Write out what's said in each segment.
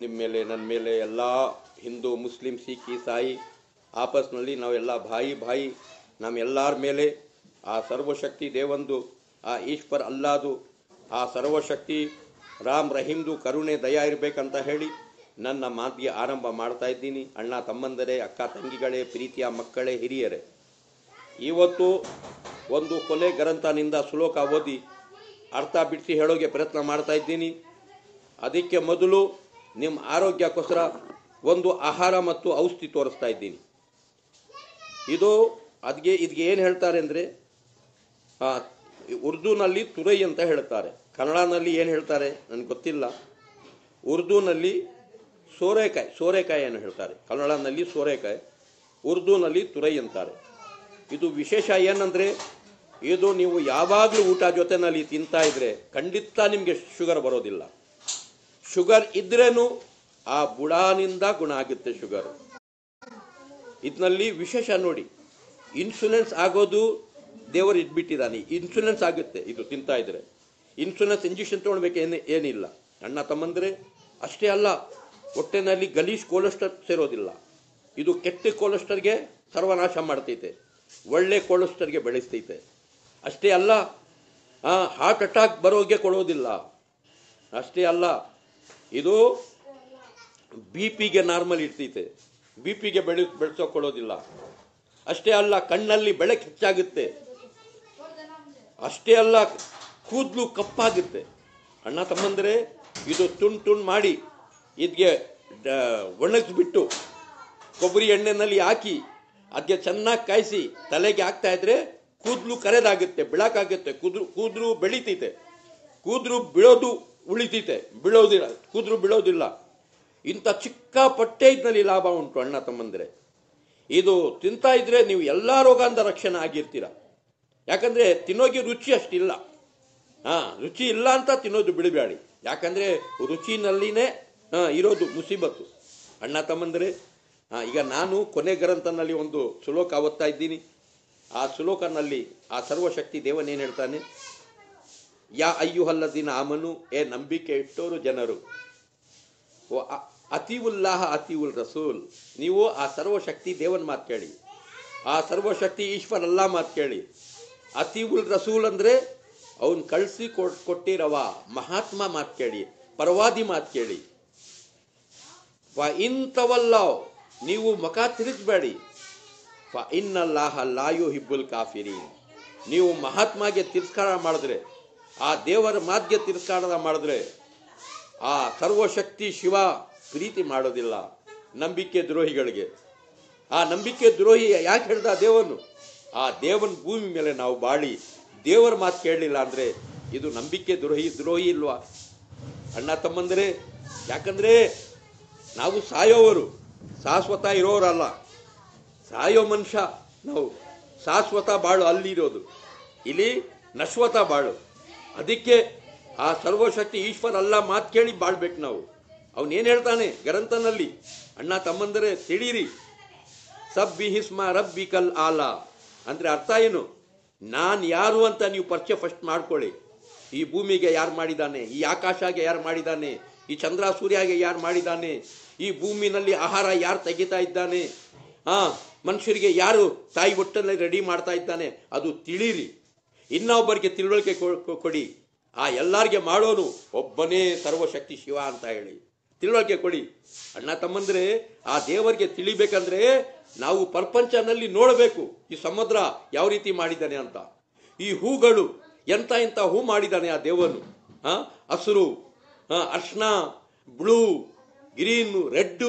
ನಿಮ್ಮ ಮೇಲೆ ನನ್ನ ಮೇಲೆ ಎಲ್ಲ ಹಿಂದೂ ಮುಸ್ಲಿಂ ಸಿಖ್ ಈಸಾಯಿ ಆಪಸ್ನಲ್ಲಿ ನಾವೆಲ್ಲ ಭಾಯಿ ಭಾಯಿ ನಮ್ಮೆಲ್ಲರ ಮೇಲೆ ಆ ಸರ್ವಶಕ್ತಿ ದೇವಂದು ಆ ಈಶ್ವರ್ ಅಲ್ಲಾದು ಆ ಸರ್ವಶಕ್ತಿ ರಾಮ್ ರಹೀಮ್ದು ಕರುಣೆ ದಯ ಇರಬೇಕಂತ ಹೇಳಿ ನನ್ನ ಮಾತಿಗೆ ಆರಂಭ ಮಾಡ್ತಾ ಇದ್ದೀನಿ ಅಣ್ಣ ತಮ್ಮಂದರೇ ಅಕ್ಕ ತಂಗಿಗಳೇ ಪ್ರೀತಿಯ ಮಕ್ಕಳೇ ಹಿರಿಯರೇ ಇವತ್ತು ಒಂದು ಕೊಲೆ ಗ್ರಂಥನಿಂದ ಶ್ಲೋಕ ಓದಿ ಅರ್ಥ ಬಿಡಿಸಿ ಹೇಳೋಗೆ ಪ್ರಯತ್ನ ಮಾಡ್ತಾ ಇದ್ದೀನಿ ಅದಕ್ಕೆ ಮೊದಲು ನಿಮ್ಮ ಆರೋಗ್ಯಕ್ಕೋಸ್ಕರ ಒಂದು ಆಹಾರ ಮತ್ತು ಔಷಧಿ ತೋರಿಸ್ತಾ ಇದ್ದೀನಿ ಇದು ಅದಕ್ಕೆ ಇದಕ್ಕೆ ಏನು ಹೇಳ್ತಾರೆ ಅಂದರೆ ಉರ್ದುನಲ್ಲಿ ತುರೈ ಅಂತ ಹೇಳ್ತಾರೆ ಕನ್ನಡನಲ್ಲಿ ಏನು ಹೇಳ್ತಾರೆ ನನಗೆ ಗೊತ್ತಿಲ್ಲ ಉರ್ದುನಲ್ಲಿ ಸೋರೆಕಾಯಿ ಸೋರೆಕಾಯಿ ಏನು ಹೇಳ್ತಾರೆ ಕನ್ನಡನಲ್ಲಿ ಸೋರೆಕಾಯಿ ಉರ್ದುನಲ್ಲಿ ತುರೈ ಅಂತಾರೆ ಇದು ವಿಶೇಷ ಏನಂದರೆ ಇದು ನೀವು ಯಾವಾಗಲೂ ಊಟ ಜೊತೆನಲ್ಲಿ ತಿಂತಾ ಇದ್ರೆ ಖಂಡಿತ ನಿಮಗೆ ಶುಗರ್ ಬರೋದಿಲ್ಲ ಶುಗರ್ ಇದ್ರೇನು ಆ ಬುಡಾನಿಂದ ಗುಣ ಆಗುತ್ತೆ ಶುಗರ್ ಇದರಲ್ಲಿ ವಿಶೇಷ ನೋಡಿ ಇನ್ಸುಲೆನ್ಸ್ ಆಗೋದು ದೇವರು ಇಟ್ಬಿಟ್ಟಿದ್ದಾನೆ ಇನ್ಸುಲೆನ್ಸ್ ಆಗುತ್ತೆ ಇದು ತಿಂತಾ ಇದ್ರೆ ಇನ್ಸುಲೆನ್ಸ್ ಇಂಜೆಕ್ಷನ್ ತೊಗೊಳ್ಬೇಕು ಏನು ಏನಿಲ್ಲ ಅಣ್ಣ ತಮ್ಮಂದ್ರೆ ಅಷ್ಟೇ ಅಲ್ಲ ಹೊಟ್ಟೆನಲ್ಲಿ ಗಲೀಜ್ ಕೊಲೆಸ್ಟ್ರಾಲ್ ಸೇರೋದಿಲ್ಲ ಇದು ಕೆಟ್ಟ ಕೊಲೆಸ್ಟ್ರಾಲ್ಗೆ ಸರ್ವನಾಶ ಮಾಡ್ತೈತೆ ಒಳ್ಳೆ ಕೊಲೆಸ್ಟ್ರಾಲ್ಗೆ ಬೆಳೆಸ್ತೈತೆ ಅಷ್ಟೇ ಅಲ್ಲ ಹಾರ್ಟ್ ಅಟ್ಯಾಕ್ ಬರೋಗೆ ಕೊಡೋದಿಲ್ಲ ಅಷ್ಟೇ ಅಲ್ಲ ಇದು ಬಿ ಪಿಗೆ ನಾರ್ಮಲ್ ಇರ್ತೈತೆ ಬಿ ಪಿಗೆ ಬೆಳೆ ಬೆಳೆಸೋಕೆ ಕೊಡೋದಿಲ್ಲ ಅಷ್ಟೇ ಅಲ್ಲ ಕಣ್ಣಲ್ಲಿ ಬೆಳಕು ಹೆಚ್ಚಾಗುತ್ತೆ ಅಷ್ಟೇ ಅಲ್ಲ ಕೂದಲು ಕಪ್ಪಾಗುತ್ತೆ ಅಣ್ಣ ತಮ್ಮಂದರೆ ಇದು ತುಂಡು ತುಂಡು ಮಾಡಿ ಇದಕ್ಕೆ ಒಣಗಿಸ್ಬಿಟ್ಟು ಕೊಬ್ಬರಿ ಎಣ್ಣೆನಲ್ಲಿ ಹಾಕಿ ಅದಕ್ಕೆ ಚೆನ್ನಾಗಿ ಕಾಯಿಸಿ ತಲೆಗೆ ಹಾಕ್ತಾ ಇದ್ರೆ ಕೂದಲು ಕರೆದಾಗುತ್ತೆ ಬೆಳಕಾಗುತ್ತೆ ಕೂದಲು ಕೂದಲು ಬೆಳಿತೈತೆ ಕೂದಲು ಬೀಳೋದು ಉಳಿತೈತೆ ಬೀಳೋದಿಲ್ಲ ಕೂದಲು ಬೀಳೋದಿಲ್ಲ ಇಂಥ ಚಿಕ್ಕ ಪಟ್ಟೆ ಇದರಲ್ಲಿ ಲಾಭ ಉಂಟು ಅಣ್ಣ ತಮ್ಮಂದ್ರೆ ಇದು ತಿಂತಾ ಇದ್ರೆ ನೀವು ಎಲ್ಲ ರೋಗಾಂದ ರಕ್ಷಣೆ ಆಗಿರ್ತೀರ ಯಾಕಂದ್ರೆ ತಿನ್ನೋಗೆ ರುಚಿ ಅಷ್ಟಿಲ್ಲ ಹಾ ರುಚಿ ಇಲ್ಲ ಅಂತ ತಿನ್ನೋದು ಬಿಡಬೇಡಿ ಯಾಕಂದ್ರೆ ರುಚಿನಲ್ಲಿನೇ ಹಾ, ಇರೋದು ಮುಸೀಬತ್ತು ಅಣ್ಣ ತಮ್ಮಂದ್ರೆ ಹಾ, ಈಗ ನಾನು ಕೊನೆ ಗ್ರಂಥನಲ್ಲಿ ಒಂದು ಶ್ಲೋಕ ಓದ್ತಾ ಇದ್ದೀನಿ ಆ ಶ್ಲೋಕನಲ್ಲಿ ಆ ಸರ್ವಶಕ್ತಿ ದೇವನೇನು ಹೇಳ್ತಾನೆ ಯಾ ಅಯ್ಯುಹಲ್ಲದಿನ ಆಮನು ಏ ನಂಬಿಕೆ ಇಟ್ಟೋರು ಜನರು ಓ ಅ- ಅತಿವುಲ್ಲಾಹ ಅತಿವುಲ್ ರಸೂಲ್ ನೀವು ಆ ಸರ್ವಶಕ್ತಿ ದೇವನ್ ಮಾತು ಕೇಳಿ ಆ ಸರ್ವಶಕ್ತಿ ಈಶ್ವರ ಅಲ್ಲಾ ಮಾತು ಕೇಳಿ ಅತಿವುಲ್ ರಸೂಲ್ ಅಂದ್ರೆ ಅವನ್ ಕಳಿಸಿ ಕೊಟ್ಟಿರವ ಮಹಾತ್ಮ ಮಾತು ಕೇಳಿ ಪರವಾದಿ ಮಾತು ಕೇಳಿ ವ ಇಂಥವಲ್ಲವ್ ನೀವು ಮುಖ ತಿರುಗಬೇಡಿ ಫ ಇನ್ನಲ್ಲಾಹ ಲಾಯು ಹಿಬ್ಬುಲ್ ಕಾಫಿರಿ ನೀವು ಮಹಾತ್ಮಗೆ ತಿರಸ್ಕಾರ ಮಾಡಿದ್ರೆ ಆ ದೇವರ ಮಾಧ್ಯ ತಿರಸ್ಕಾರ ಮಾಡಿದ್ರೆ ಆ ಸರ್ವಶಕ್ತಿ ಶಿವ ಪ್ರೀತಿ ಮಾಡೋದಿಲ್ಲ ನಂಬಿಕೆ ದ್ರೋಹಿಗಳಿಗೆ ಆ ನಂಬಿಕೆ ದ್ರೋಹಿ ಯಾಕೆ ಹೇಳ್ದ ದೇವನು ಆ ದೇವನ ಭೂಮಿ ಮೇಲೆ ನಾವು ಬಾಳಿ ದೇವರ ಮಾತು ಕೇಳಲಿಲ್ಲ ಅಂದ್ರೆ ಇದು ನಂಬಿಕೆ ದ್ರೋಹಿ ದ್ರೋಹಿ ಇಲ್ವಾ ಅಣ್ಣ ತಮ್ಮಂದ್ರೆ ಯಾಕಂದ್ರೆ ನಾವು ಸಾಯೋವರು ಶಾಶ್ವತ ಇರೋರಲ್ಲ ಸಾಯೋ ಮನುಷ್ಯ ನಾವು ಶಾಶ್ವತ ಬಾಳು ಅಲ್ಲಿರೋದು ಇಲ್ಲಿ ನಶ್ವತ ಬಾಳು ಅದಕ್ಕೆ ಆ ಸರ್ವಶಕ್ತಿ ಈಶ್ವರ ಅಲ್ಲ ಮಾತು ಕೇಳಿ ಬಾಳ್ಬೇಕು ನಾವು ಅವನೇನು ಹೇಳ್ತಾನೆ ಗ್ರಂಥನಲ್ಲಿ ಅಣ್ಣ ತಮ್ಮಂದರೆ ತಿಳಿರಿ ಸಬ್ಬಿ ಹಿಸ್ಮ ರಬ್ಬಿ ಕಲ್ ಆಲ ಅಂದ್ರೆ ಅರ್ಥ ಏನು ನಾನು ಯಾರು ಅಂತ ನೀವು ಪರಿಚಯ ಫಸ್ಟ್ ಮಾಡ್ಕೊಳ್ಳಿ ಈ ಭೂಮಿಗೆ ಯಾರು ಮಾಡಿದ್ದಾನೆ ಈ ಆಕಾಶಗೆ ಯಾರು ಮಾಡಿದ್ದಾನೆ ಈ ಚಂದ್ರ ಸೂರ್ಯಗೆ ಯಾರು ಮಾಡಿದ್ದಾನೆ ಈ ಭೂಮಿನಲ್ಲಿ ಆಹಾರ ಯಾರು ತೆಗಿತಾ ಇದ್ದಾನೆ ಹಾ ಮನುಷ್ಯರಿಗೆ ಯಾರು ತಾಯಿ ಒಟ್ಟಲ್ಲಿ ರೆಡಿ ಮಾಡ್ತಾ ಇದ್ದಾನೆ ಅದು ತಿಳಿರಿ ಇನ್ನೊಬ್ಬರಿಗೆ ತಿಳುವಳಿಕೆ ಕೊ- ಕೊ- ಕೊಡಿ ಆ ಎಲ್ಲರಿಗೆ ಮಾಡೋನು ಒಬ್ಬನೇ ಸರ್ವಶಕ್ತಿ ಶಿವ ಅಂತ ಹೇಳಿ ತಿಳುವಳಿಕೆ ಕೊಡಿ ಅಣ್ಣ ತಮ್ಮಂದ್ರೆ ಆ ದೇವರಿಗೆ ತಿಳಿಬೇಕಂದ್ರೆ ನಾವು ಪ್ರಪಂಚನಲ್ಲಿ ನೋಡಬೇಕು ಈ ಸಮುದ್ರ ಯಾವ ರೀತಿ ಮಾಡಿದ್ದಾನೆ ಅಂತ ಈ ಹೂಗಳು ಎಂತ ಎಂತ ಹೂ ಮಾಡಿದ್ದಾನೆ ಆ ದೇವನು ಹಾ ಹಸಿರು ಹಾ ಅರ್ಶನ blue green red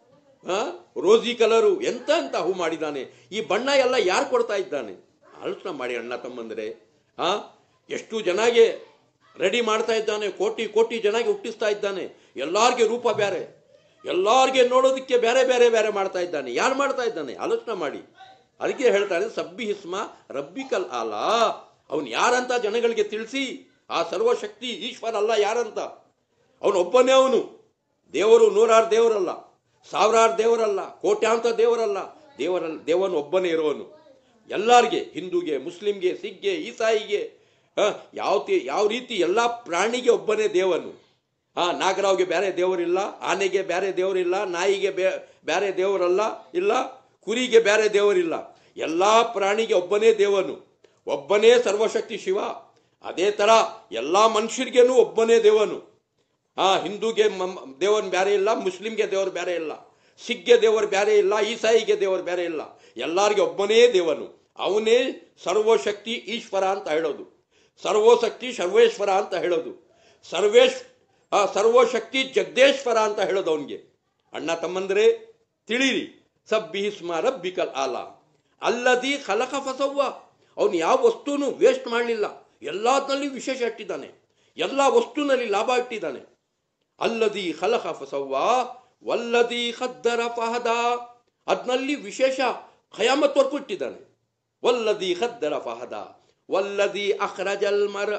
rosy colour ಎಂತ ಎಂತ ಹೂ ಮಾಡಿದ್ದಾನೆ ಈ ಬಣ್ಣ ಎಲ್ಲ ಯಾರು ಕೊಡ್ತಾ ಇದ್ದಾನೆ ಆಲೋಚನೆ ಮಾಡಿ ಅಣ್ಣ ತಮ್ಮಂದ್ರೆ ಆ ಎಷ್ಟು ಜನಗೆ ರೆಡಿ ಮಾಡ್ತಾ ಇದ್ದಾನೆ ಕೋಟಿ ಕೋಟಿ ಜನಗೆ ಹುಟ್ಟಿಸ್ತಾ ಇದ್ದಾನೆ ಎಲ್ಲಾರ್ಗೆ ರೂಪ ಬೇರೆ ಎಲ್ಲಾರ್ಗೆ ನೋಡೋದಕ್ಕೆ ಬೇರೆ ಬೇರೆ ಬೇರೆ ಮಾಡ್ತಾ ಇದ್ದಾನೆ ಯಾರು ಮಾಡ್ತಾ ಇದ್ದಾನೆ ಆಲೋಚನೆ ಮಾಡಿ ಅದಕ್ಕೆ ಹೇಳ್ತಾನೆ ಸಬ್ಬಿ ಹಿಸ್ಮ ರಬ್ಬಿ ಕಲ್ ಆಲ ಅವನು ಯಾರಂತ ಜನಗಳಿಗೆ ತಿಳಿಸಿ ಆ ಸರ್ವಶಕ್ತಿ ಈಶ್ವರ ಅಲ್ಲ ಯಾರಂತ ಅವನೊಬ್ಬನೇ ಅವನು ದೇವರು ನೂರಾರು ದೇವರಲ್ಲ ಸಾವಿರಾರು ದೇವರಲ್ಲ ಕೋಟ್ಯಾಂತ ದೇವರಲ್ಲ ದೇವರಲ್ಲ ದೇವನು ಒಬ್ಬನೇ ಇರೋನು ಎಲ್ಲರಿಗೆ ಹಿಂದೂಗೆ ಮುಸ್ಲಿಂಗೆ ಸಿಖ್ಗೆ ಈಸಾಯಿಗೆ ಆ, ಯಾವ ತಿ- ಯಾವ ರೀತಿ ಎಲ್ಲ ಪ್ರಾಣಿಗೆ ಒಬ್ಬನೇ ದೇವನು ಆ ನಾಗರಾವ್ಗೆ ಬೇರೆ ದೇವರಿಲ್ಲ ಆನೆಗೆ ಬೇರೆ ದೇವರಿಲ್ಲ ನಾಯಿಗೆ ಬೇ- ಬೇರೆ ದೇವರಲ್ಲ ಇಲ್ಲ ಕುರಿಗೆ ಬೇರೆ ದೇವರಿಲ್ಲ ಎಲ್ಲ ಪ್ರಾಣಿಗೆ ಒಬ್ಬನೇ ದೇವನು ಒಬ್ಬನೇ ಸರ್ವಶಕ್ತಿ ಶಿವ ಅದೇ ತರ ಎಲ್ಲ ಮನುಷ್ಯರಿಗೇನು ಒಬ್ಬನೇ ದೇವನು ಆ ಹಿಂದೂಗೆ ಮಮ್- ದೇವನ್ ಬೇರೆ ಇಲ್ಲ ಮುಸ್ಲಿಂಗೆ ದೇವರು ಬೇರೆ ಇಲ್ಲ ಸಿಖ್ಗೆ ದೇವರು ಬೇರೆ ಇಲ್ಲ ಈಸಾಯಿಗೆ ದೇವರು ಬೇರೆ ಇಲ್ಲ ಎಲ್ಲರಿಗೆ ಒಬ್ಬನೇ ದೇವನು ಅವನೇ ಸರ್ವಶಕ್ತಿ ಈಶ್ವರ ಅಂತ ಹೇಳೋದು ಸರ್ವಶಕ್ತಿ ಸರ್ವೇಶ್ವರ ಅಂತ ಹೇಳೋದು ಸರ್ವೇಶ್ ಆ ಸರ್ವಶಕ್ತಿ ಜಗದೇಶ್ವರ ಅಂತ ಹೇಳೋದು ಅವನಿಗೆ ಅಣ್ಣ ತಮ್ಮಂದ್ರೆ ತಿಳಿರಿ ಸಬ್ಬಿ ಸ್ಮ ರಬ್ಬಿಕಲ್ ಆಲ ಅಲ್ಲದಿ ಖಲಕ ಫಸವ್ವ ಅವನು ಯಾವ ವಸ್ತುನು ವೇಸ್ಟ್ ಮಾಡಲಿಲ್ಲ ಎಲ್ಲದರಲ್ಲಿ ವಿಶೇಷ ಇಟ್ಟಿದ್ದಾನೆ ಎಲ್ಲ ವಸ್ತುನಲ್ಲಿ ಲಾಭ ಇಟ್ಟಿದ್ದಾನೆ ಅಲ್ಲದಿ ಖಲಕ ಫಸವ್ವ ವಲ್ಲದಿ ಖದ್ದರ ಫಹದ ಅದ್ನಲ್ಲಿ ವಿಶೇಷ ಖಯಾಮತ್ವರ್ಗೂ ಇಟ್ಟಿದ್ದಾನೆ ವಲ್ಲದಿ ಖದ್ದರ ಫಹದ ವಲ್ಲದಿ ಅಖ್ರಜಲ್ ಮರ್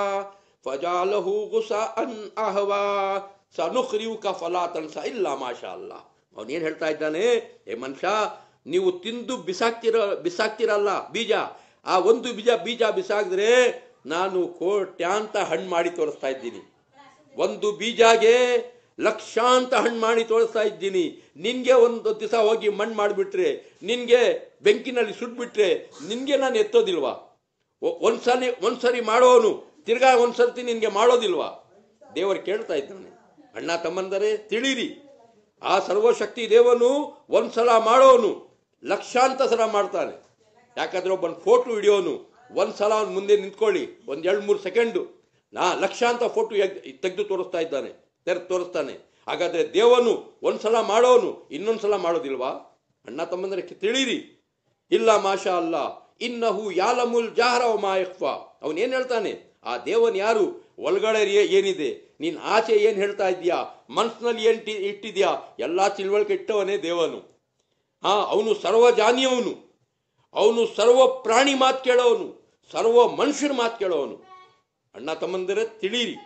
ಫಜಾಲಹು ಗುಸ ಅನ್ ಅಹವಾ ಸನುಖ್ರಿಯುಕ ಫಲಾ ತನ್ಸ ಇಲ್ಲ ಮಾಶಾ ಅಲ್ಲ ಅವನೇನು ಹೇಳ್ತಾ ಇದ್ದಾನೆ ಏ ಮನುಷ್ಯ ನೀವು ತಿಂದು ಬಿಸಾಕ್ತಿರ ಬಿಸಾಕ್ತಿರಲ್ಲ ಬೀಜ ಆ ಒಂದು ಬೀಜ ಬೀಜ ಬಿಸಾಕಿದ್ರೆ ನಾನು ಕೋಟ್ಯಾಂತ ಹಣ್ಣು ಮಾಡಿ ತೋರಿಸ್ತಾ ಇದ್ದೀನಿ ಒಂದು ಬೀಜಾಗೆ ಲಕ್ಷಾಂತ ಹಣ್ಣು ಮಾಡಿ ತೋರಿಸ್ತಾ ಇದ್ದೀನಿ ನಿನ್ಗೆ ಒಂದು ದಿವಸ ಹೋಗಿ ಮಣ್ಣು ಮಾಡಿಬಿಟ್ರೆ ನಿನ್ಗೆ ಬೆಂಕಿನಲ್ಲಿ ಸುಟ್ಬಿಟ್ರೆ ನಿನ್ಗೆ ನಾನು ಎತ್ತೋದಿಲ್ವಾ ಒ- ಒಂದ್ಸಲಿ ಒಂದ್ಸರಿ ಮಾಡೋನು ತಿರ್ಗಾ ಒಂದ್ಸರ್ತಿ ನಿನ್ಗೆ ಮಾಡೋದಿಲ್ವಾ ದೇವರು ಕೇಳ್ತಾ ಇದ್ದಾನೆ ಅಣ್ಣ ತಮ್ಮಂದರೆ ತಿಳಿರಿ ಆ ಸರ್ವಶಕ್ತಿ ದೇವನು ಒಂದ್ಸಲ ಮಾಡೋನು ಲಕ್ಷಾಂತ ಸಲ ಮಾಡ್ತಾನೆ ಯಾಕಂದ್ರೆ ಒಬ್ಬನ ಫೋಟೋ ಹಿಡಿಯೋನು ಒಂದ್ಸಲ ಅವ್ನ ಮುಂದೆ ನಿಂತ್ಕೊಳ್ಳಿ ಒಂದ್ ಎರಡು ಮೂರು ಸೆಕೆಂಡು ನಾ ಲಕ್ಷಾಂತ ಫೋಟೋ ತೆಗೆದು ತೋರಿಸ್ತಾ ಇದ್ದಾನೆ ತೆರೆದು ತೋರಿಸ್ತಾನೆ ಹಾಗಾದ್ರೆ ದೇವನು ಒಂದ್ಸಲ ಮಾಡೋನು ಇನ್ನೊಂದ್ಸಲ ಮಾಡೋದಿಲ್ವಾ ಅಣ್ಣ ತಮ್ಮಂದ್ರೆ ತಿಳಿರಿ ಇಲ್ಲ ಮಾಷಾ ಅಲ್ಲ ಇನ್ನಹು ಯಾಲಮುಲ್ ಜಾಹರ ಮಾಯಖ್ವ ಅವನ್ ಏನ್ ಹೇಳ್ತಾನೆ ಆ ದೇವನ್ ಯಾರು ಒಳಗಡೆ ಏ- ಏನಿದೆ ನೀನ್ ಆಚೆ ಏನ್ ಹೇಳ್ತಾ ಇದೀಯಾ ಮನ್ಸಿನಲ್ಲಿ ಏನ್ ಟಿ- ಇಟ್ಟಿದ್ಯಾ ಎಲ್ಲಾ ತಿಳುವಳಿಕೆ ಇಟ್ಟವನೇ ದೇವನು ಹಾ ಅವನು ಸರ್ವಜಾನಿಯವನು ಅವನು ಸರ್ವ ಪ್ರಾಣಿ ಮಾತು ಕೇಳೋವನು ಸರ್ವ ಮನುಷ್ಯರ ಮಾತು ಕೇಳೋವನು ಅಣ್ಣ ತಮ್ಮಂದಿರ ತಿಳಿರಿ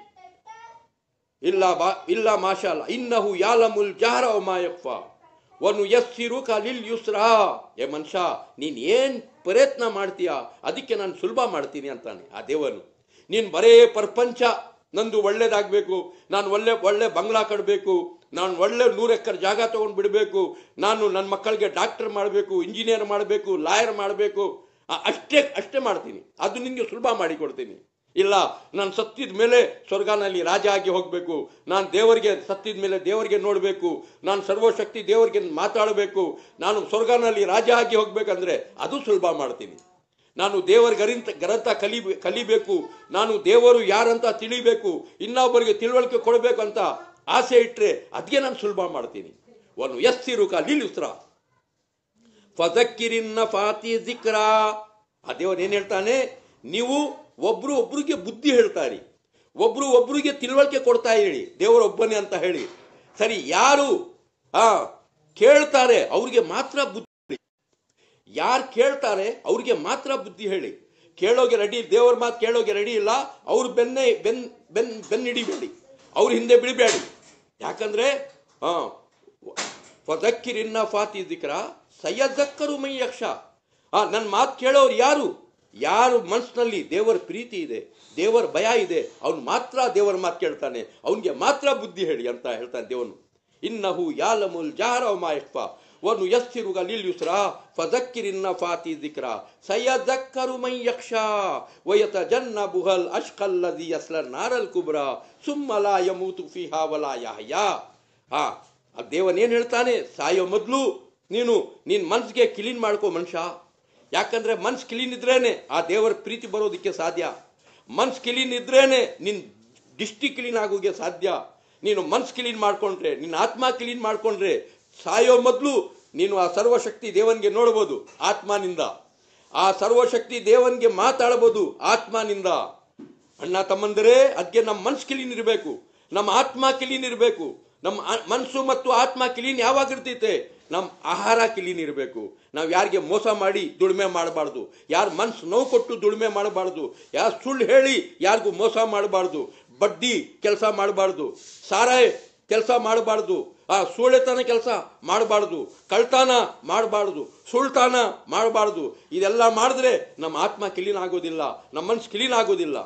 ಇಲ್ಲ ಬಾ ಇಲ್ಲ ಮಾಶಾಲ ಇನ್ನಹು ಯಾಲಮುಲ್ ಜಹರ ಮಾಯಫ ವನು ಯಸ್ಸಿರು ಕಲಿಲ್ ಯುಸ್ರಾ ಏ ಮನುಷ್ಯ ನೀನ್ ಏನ್ ಪ್ರಯತ್ನ ಮಾಡ್ತೀಯಾ ಅದಕ್ಕೆ ನಾನು ಸುಲಭ ಮಾಡ್ತೀನಿ ಅಂತಾನೆ ಆ ದೇವನು ನೀನ್ ಬರೇ ಪ್ರಪಂಚ ನಂದು ಒಳ್ಳೇದಾಗಬೇಕು ನಾನು ಒಳ್ಳೆ ಒಳ್ಳೆ ಬಂಗ್ಲಾ ಕಟ್ಟಬೇಕು ನಾನು ಒಳ್ಳೆ ನೂರು ಎಕರೆ ಜಾಗ ತಗೊಂಡು ಬಿಡಬೇಕು ನಾನು ನನ್ನ ಮಕ್ಕಳಿಗೆ ಡಾಕ್ಟರ್ ಮಾಡಬೇಕು ಇಂಜಿನಿಯರ್ ಮಾಡಬೇಕು ಲಾಯರ್ ಮಾಡಬೇಕು ಅಷ್ಟೇ ಅಷ್ಟೇ ಮಾಡ್ತೀನಿ ಅದು ನಿನಗೆ ಸುಲಭ ಮಾಡಿ ಕೊಡ್ತೀನಿ ಇಲ್ಲ ನಾನು ಸತ್ತಿದ ಮೇಲೆ ಸ್ವರ್ಗನಲ್ಲಿ ರಾಜ ಆಗಿ ಹೋಗಬೇಕು ನಾನು ದೇವರಿಗೆ ಸತ್ತಿದ ಮೇಲೆ ದೇವರಿಗೆ ನೋಡಬೇಕು ನಾನು ಸರ್ವಶಕ್ತಿ ದೇವರಿಗೆ ಮಾತಾಡಬೇಕು ನಾನು ಸ್ವರ್ಗನಲ್ಲಿ ರಾಜ ಆಗಿ ಹೋಗ್ಬೇಕಂದ್ರೆ ಅದು ಸುಲಭ ಮಾಡ್ತೀನಿ ನಾನು ದೇವರ ಗರಿಂತ ಗ್ರಂಥ ಕಲಿ ಕಲಿಬೇಕು ನಾನು ದೇವರು ಯಾರಂತ ತಿಳಿಬೇಕು ಇನ್ನೊಬ್ಬರಿಗೆ ತಿಳುವಳಿಕೆ ಕೊಡಬೇಕು ಅಂತ ಆಸೆ ಇಟ್ಟರೆ ಅದಕ್ಕೆ ನಾನು ಸುಲಭ ಮಾಡ್ತೀನಿ ಒಂದು ಎಸ್ಸಿರು ಕಲೀಲಿಸ್ರ ಫಜಕ್ಕಿರಿನ್ನ ಫಾತಿ ಜಿಕ್ರಾ ಆ ದೇವರು ಏನ್ ಹೇಳ್ತಾನೆ ನೀವು ಒಬ್ರು ಒಬ್ರಿಗೆ ಬುದ್ಧಿ ಹೇಳ್ತಾರಿ ಒಬ್ರು ಒಬ್ರಿಗೆ ತಿಳುವಳಿಕೆ ಕೊಡ್ತಾ ಹೇಳಿ ದೇವರು ಒಬ್ಬನೇ ಅಂತ ಹೇಳಿ ಸರಿ ಯಾರು ಆ ಕೇಳ್ತಾರೆ ಅವ್ರಿಗೆ ಮಾತ್ರ ಬುದ್ಧಿ ಹೇಳಿ. ಯಾರು ಕೇಳ್ತಾರೆ ಅವ್ರಿಗೆ ಮಾತ್ರ ಬುದ್ಧಿ ಹೇಳಿ ಕೇಳೋಗೆ ರೆಡಿ ದೇವರ ಮಾತು ಕೇಳೋಗೆ ರೆಡಿ ಇಲ್ಲ ಅವ್ರ ಬೆನ್ನೆ ಬೆನ್ ಬೆನ್ ಬೆನ್ ಹಿಡಿಬೇಡಿ ಅವ್ರ ಹಿಂದೆ ಬಿಡಬೇಡಿ ಯಾಕಂದ್ರೆ ಆ ಫಜಕ್ಕಿರಿನ್ನ ಫಾತಿ ದಿಕ್ರ ಸಯ್ಯದಕ್ಕರು ಮೈ ಯಕ್ಷ ಆ ನನ್ನ ಮಾತು ಕೇಳೋರು ಯಾರು ಯಾರು ಮನಸ್ಸಿನಲ್ಲಿ ದೇವರ ಪ್ರೀತಿ ಇದೆ ದೇವರ ಭಯ ಇದೆ ಅವನು ಮಾತ್ರ ದೇವರ ಮಾತು ಕೇಳ್ತಾನೆ ಅವನಿಗೆ ಮಾತ್ರ ಬುದ್ಧಿ ಹೇಳಿ ಅಂತ ಹೇಳ್ತಾನೆ ದೇವನು ಇನ್ನಹು ಯಾಲಮುಲ್ ಜಾಹರ ಮಾಯಫ ವನು ಯಸ್ಸಿರುಗ ಲಿಲ್ಯುಸ್ರ ಫಜಕ್ಕಿರಿನ್ನ ಫಾತಿ ದಿಕ್ರ ಸಯದಕ್ಕರು ಮೈ ಯಕ್ಷ ವಯತ ಜನ್ನ ಬುಹಲ್ ಅಷ್ಕಲ್ಲದಿ ಯಸ್ಲ ನಾರಲ್ ಕುಬ್ರ ಸುಮ್ಮಲ ಯಮೂತು ಫಿಹಾ ವಲಾ ಯಹಯಾ ಆ ಆ ದೇವನ್ ಏನ್ ಹೇಳ್ತಾನೆ ಸಾಯೋ ಮೊದಲು ನೀನು ನಿನ್ ಮನ್ಸಿಗೆ ಕ್ಲೀನ್ ಮಾಡ್ಕೋ ಮನುಷ್ಯ ಯಾಕಂದ್ರೆ ಮನ್ಸ್ ಕ್ಲೀನ್ ಇದ್ರೇನೆ ಆ ದೇವರ ಪ್ರೀತಿ ಬರೋದಕ್ಕೆ ಸಾಧ್ಯ ಮನ್ಸ್ ಕ್ಲೀನ್ ಇದ್ರೇನೆ ನಿನ್ ದಿಷ್ಟಿ ಕ್ಲೀನ್ ಆಗೋಗೆ ಸಾಧ್ಯ ನೀನು ಮನ್ಸ್ ಕ್ಲೀನ್ ಮಾಡ್ಕೊಂಡ್ರೆ ನಿನ್ನ ಆತ್ಮ ಕ್ಲೀನ್ ಮಾಡ್ಕೊಂಡ್ರೆ ಸಾಯೋ ಮೊದಲು ನೀನು ಆ ಸರ್ವಶಕ್ತಿ ದೇವನ್ಗೆ ನೋಡ್ಬೋದು ಆತ್ಮನಿಂದ ಆ ಸರ್ವಶಕ್ತಿ ದೇವನ್ಗೆ ಮಾತಾಡಬಹುದು ಆತ್ಮನಿಂದ ಅಣ್ಣ ತಮ್ಮಂದರೆ ಅದಕ್ಕೆ ನಮ್ಮ ಮನ್ಸು ಕ್ಲೀನ್ ಇರಬೇಕು ನಮ್ಮ ಆತ್ಮ ಕ್ಲೀನ್ ಇರಬೇಕು ನಮ್ಮ ಆ- ಮನ್ಸು ಮತ್ತು ಆತ್ಮ ಕ್ಲೀನ್ ಯಾವಾಗ ಇರ್ತೈತೆ ನಮ್ಮ ಆಹಾರ ಕ್ಲೀನ್ ಇರಬೇಕು ನಾವು ಯಾರಿಗೆ ಮೋಸ ಮಾಡಿ ದುಡಿಮೆ ಮಾಡಬಾರ್ದು ಯಾರು ಮನ್ಸು ನೋವು ಕೊಟ್ಟು ದುಡಿಮೆ ಮಾಡಬಾರ್ದು ಯಾರು ಸುಳ್ಳು ಹೇಳಿ ಯಾರಿಗೂ ಮೋಸ ಮಾಡಬಾರ್ದು ಬಡ್ಡಿ ಕೆಲಸ ಮಾಡಬಾರ್ದು ಸಾರಾಯ ಕೆಲಸ ಮಾಡಬಾರ್ದು ಆ ಸೂಳೆತನ ಕೆಲಸ ಮಾಡಬಾರ್ದು ಕಳ್ತಾನ ಮಾಡಬಾರ್ದು ಸುಳ್ತಾನ ಮಾಡಬಾರ್ದು ಇದೆಲ್ಲ ಮಾಡಿದ್ರೆ ನಮ್ಮ ಆತ್ಮ ಕ್ಲೀನ್ ಆಗೋದಿಲ್ಲ ನಮ್ಮ ಮನ್ಸು ಕ್ಲೀನ್ ಆಗೋದಿಲ್ಲ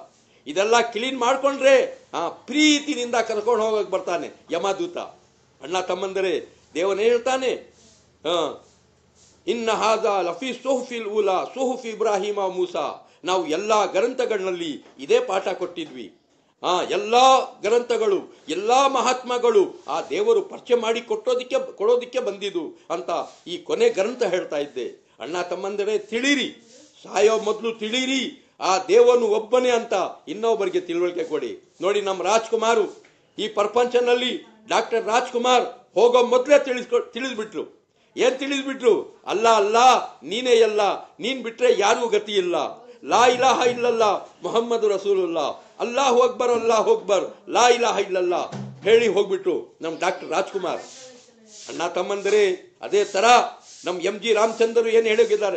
ಇದೆಲ್ಲ ಕ್ಲೀನ್ ಮಾಡ್ಕೊಂಡ್ರೆ ಆ ಪ್ರೀತಿನಿಂದ ಕರ್ಕೊಂಡು ಹೋಗಕ್ ಬರ್ತಾನೆ ಯಮದೂತ ಅಣ್ಣ ತಮ್ಮಂದರೆ ದೇವನೇ ಹೇಳ್ತಾನೆ ಹಾ ಇನ್ನ ಹಾದ ಲಫಿ ಸೋಹುಫಿಲ್ ಉಲಾ ಸೋಹುಫ್ ಇಬ್ರಾಹಿಮ ಮೂಸಾ ನಾವು ಎಲ್ಲಾ ಗ್ರಂಥಗಳಲ್ಲಿ ಇದೇ ಪಾಠ ಕೊಟ್ಟಿದ್ವಿ ಆ ಎಲ್ಲಾ ಗ್ರಂಥಗಳು ಎಲ್ಲಾ ಮಹಾತ್ಮಗಳು ಆ ದೇವರು ಪರಿಚಯ ಮಾಡಿ ಕೊಟ್ಟೋದಿಕ್ಕೆ ಕೊಡೋದಿಕ್ಕೆ ಬಂದಿದ್ದು ಅಂತ ಈ ಕೊನೆ ಗ್ರಂಥ ಹೇಳ್ತಾ ಇದ್ದೆ ಅಣ್ಣ ತಮ್ಮಂದರೆ ತಿಳಿರಿ ಸಾಯೋ ಮೊದಲು ತಿಳಿರಿ ಆ ದೇವನು ಒಬ್ಬನೇ ಅಂತ ಇನ್ನೊಬ್ಬರಿಗೆ ತಿಳುವಳಿಕೆ ಕೊಡಿ ನೋಡಿ ನಮ್ಮ ರಾಜ್ಕುಮಾರು ಈ ಪ್ರಪಂಚನಲ್ಲಿ ಡಾಕ್ಟರ್ ರಾಜ್ಕುಮಾರ್ ಹೋಗೋ ಮೊದಲೇ ತಿಳಿಸ್ಕೊ ತಿಳಿದ್ಬಿಟ್ರು ಏನ್ ತಿಳಿದ್ಬಿಟ್ರು ಅಲ್ಲ ಅಲ್ಲ ನೀನೇ ಎಲ್ಲ ನೀನ್ ಬಿಟ್ರೆ ಯಾರಿಗೂ ಗತಿ ಇಲ್ಲ ಲಾ ಇಲಾಹ ಇಲ್ಲಲ್ಲ ಮೊಹಮ್ಮದ್ ರಸೂಲುಲ್ಲ ಅಲ್ಲಾಹು ಅಕ್ಬರ್ ಅಲ್ಲಾಹು ಅಕ್ಬರ್ ಲಾ ಇಲಾಹ ಇಲ್ಲಲ್ಲ ಹೇಳಿ ಹೋಗ್ಬಿಟ್ರು ನಮ್ ಡಾಕ್ಟರ್ ರಾಜ್ಕುಮಾರ್ ಅಣ್ಣ ತಮ್ಮಂದರೆ ಅದೇ ತರ ನಮ್ ಎಂ ಜಿ ರಾಮಚಂದ್ರರು ಏನು ಹೇಳಿದ್ದಾರೆ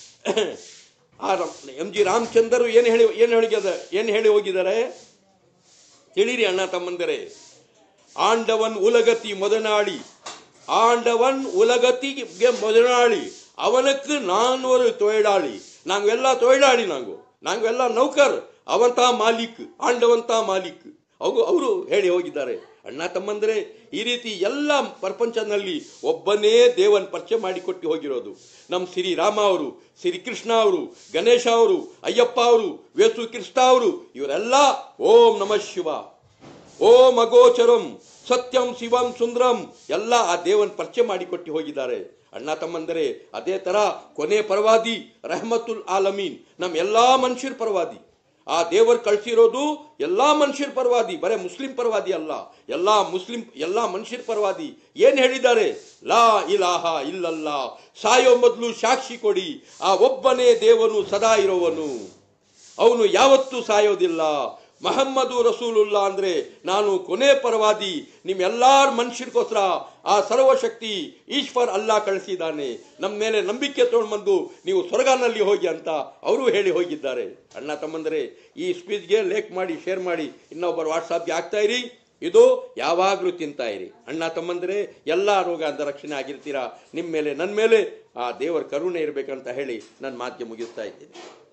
ಆ ಎಂ ಜಿ ರಾಮಚಂದ್ರರು ಏನು ಹೇಳಿ ಏನು ಹೇಳಿದ ಏನು ಹೇಳಿ ಹೋಗಿದ್ದಾರೆ ತಿಳಿರಿ ಅಣ್ಣ ತಮ್ಮಂದರೆ ಆಂಡವನ್ ಉಲಗತಿ ಮೊದನಾಳಿ ஆண்டவன் உலகத்திಗೆ ಮೊದಲಾಳಿ ಅವನಕ್ಕೆ ನಾನೂರು ತೊಯ್ಲಾಳಿ ನಾವೆಲ್ಲ ತೊಯ್ಲಾಳಿ ನಾವು ನಾವೆಲ್ಲ ನೌಕರ್ ಅವಂತ ಮಾಲೀಕ್ ಆಂಡವಂತ ಮಾಲೀಕ್ ಅವು ಅವರು ಹೇಳಿ ಹೋಗಿದ್ದಾರೆ ಅಣ್ಣ ತಮ್ಮಂದ್ರೆ ಈ ರೀತಿ ಎಲ್ಲ ಪ್ರಪಂಚದಲ್ಲಿ ಒಬ್ಬನೇ ದೇವನ್ ಪರಿಚಯ ಮಾಡಿಕೊಟ್ಟು ಹೋಗಿರೋದು ನಮ್ಮ ಶ್ರೀರಾಮ ಅವರು ಶ್ರೀಕೃಷ್ಣ ಅವರು ಗಣೇಶ ಅವರು ಅಯ್ಯಪ್ಪ ಅವರು ವೇಸು ಕೃಷ್ಣ ಅವರು ಇವರೆಲ್ಲ ಓಂ ನಮಃ ಶಿವ ಓಂ ಅಗೋಚರಂ ಸತ್ಯಂ ಶಿವಂ ಸುಂದರಂ ಎಲ್ಲ ಆ ದೇವನ್ ಪರಿಚಯ ಮಾಡಿಕೊಟ್ಟು ಹೋಗಿದ್ದಾರೆ ಅಣ್ಣ ತಮ್ಮಂದರೆ ಅದೇ ತರ ಕೊನೆ ಪರವಾದಿ ರಹಮತುಲ್ ಆಲಮೀನ್ ನಮ್ ಎಲ್ಲಾ ಮನುಷ್ಯರ ಪರವಾದಿ ಆ ದೇವರು ಕಳ್ಸಿರೋದು ಎಲ್ಲಾ ಮನುಷ್ಯರ ಪರವಾದಿ ಬರೇ ಮುಸ್ಲಿಂ ಪರವಾದಿ ಅಲ್ಲ ಎಲ್ಲಾ ಮುಸ್ಲಿಂ ಎಲ್ಲಾ ಮನುಷ್ಯರ ಪರವಾದಿ ಏನ್ ಹೇಳಿದ್ದಾರೆ ಲಾ ಇಲಾಹ ಇಲ್ಲಲ್ಲ ಸಾಯೋ ಮೊದಲು ಸಾಕ್ಷಿ ಕೊಡಿ ಆ ಒಬ್ಬನೇ ದೇವನು ಸದಾ ಇರೋವನು ಅವನು ಯಾವತ್ತೂ ಸಾಯೋದಿಲ್ಲ ಮಹಮ್ಮದು ರಸೂಲುಲ್ಲಾ ಅಂದ್ರೆ ನಾನು ಕೊನೆ ಪರವಾದಿ ನಿಮ್ಮೆಲ್ಲಾರ ಮನುಷ್ಯರಿಗೋಸ್ಕರ ಆ ಸರ್ವಶಕ್ತಿ ಈಶ್ವರ್ ಅಲ್ಲಾ ಕಳಿಸಿದ್ದಾನೆ ನಮ್ಮ ಮೇಲೆ ನಂಬಿಕೆ ತಗೊಂಡ್ಬಂದು ನೀವು ಸ್ವರ್ಗನಲ್ಲಿ ಹೋಗಿ ಅಂತ ಅವರು ಹೇಳಿ ಹೋಗಿದ್ದಾರೆ ಅಣ್ಣ ತಮ್ಮಂದರೆ ಈ ಸ್ಪೀಚ್ಗೆ ಲೇಕ್ ಮಾಡಿ ಶೇರ್ ಮಾಡಿ ಇನ್ನೊಬ್ಬರು ವಾಟ್ಸಾಪ್ಗೆ ಹಾಕ್ತಾ ಇರಿ ಇದು ಯಾವಾಗಲೂ ತಿಂತಾ ಇರಿ ಅಣ್ಣ ತಮ್ಮಂದರೆ ಎಲ್ಲ ರೋಗ ಅಂತ ರಕ್ಷಣೆ ಆಗಿರ್ತೀರಾ ನಿಮ್ಮ ಮೇಲೆ ನನ್ನ ಮೇಲೆ ಆ ದೇವರ ಕರುಣೆ ಇರಬೇಕಂತ ಹೇಳಿ ನನ್ನ ಮಾತಿಗೆ ಮುಗಿಸ್ತಾ ಇದ್ದೀನಿ